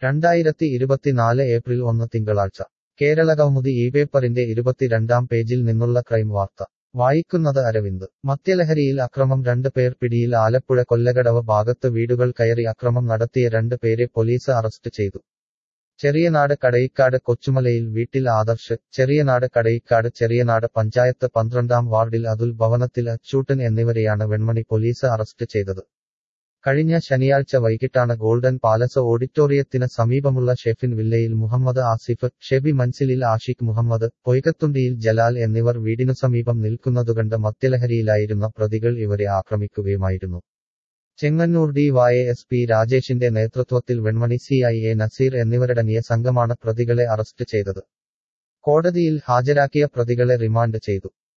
രണ്ടായിരത്തി ഇരുപത്തിനാല് ഏപ്രിൽ ഒന്ന് തിങ്കളാഴ്ച കേരളകൗമുദി ഈ പേപ്പറിന്റെ ഇരുപത്തിരണ്ടാം പേജിൽ നിന്നുള്ള ക്രൈം വാർത്ത വായിക്കുന്നത് അരവിന്ദ് മദ്യലഹരിയിൽ അക്രമം രണ്ട് പേർ പിടിയിൽ ആലപ്പുഴ കൊല്ലകടവ് ഭാഗത്ത് വീടുകൾ കയറി അക്രമം നടത്തിയ രണ്ട് പേരെ പോലീസ് അറസ്റ്റ് ചെയ്തു ചെറിയനാട് കടയിക്കാട് കൊച്ചുമലയിൽ വീട്ടിൽ ആദർശ് ചെറിയനാട് കടയിക്കാട് ചെറിയനാട് പഞ്ചായത്ത് പന്ത്രണ്ടാം വാർഡിൽ അതുൽ ഭവനത്തിൽ അച്ചൂട്ടൻ എന്നിവരെയാണ് വെൺമണി പോലീസ് അറസ്റ്റ് ചെയ്തത് കഴിഞ്ഞ ശനിയാഴ്ച വൈകിട്ടാണ് ഗോൾഡൻ പാലസ് ഓഡിറ്റോറിയത്തിന് സമീപമുള്ള ഷെഫിൻ വില്ലയിൽ മുഹമ്മദ് ആസിഫ് ഷെബി മൻസിലിൽ ആഷിഖ് മുഹമ്മദ് പൊയ്കത്തുണ്ടിയിൽ ജലാൽ എന്നിവർ വീടിനു സമീപം നിൽക്കുന്നതുകണ്ട് മദ്യലഹരിയിലായിരുന്ന പ്രതികൾ ഇവരെ ആക്രമിക്കുകയുമായിരുന്നു Chengannur D Y S P രാജേഷിന്റെ നേതൃത്വത്തിൽ Venmani C I A Naseer എന്നിവരടങ്ങിയ സംഘമാണ് പ്രതികളെ അറസ്റ്റ് ചെയ്തത് കോടതിയിൽ ഹാജരാക്കിയ പ്രതികളെ റിമാൻഡ് ചെയ്തു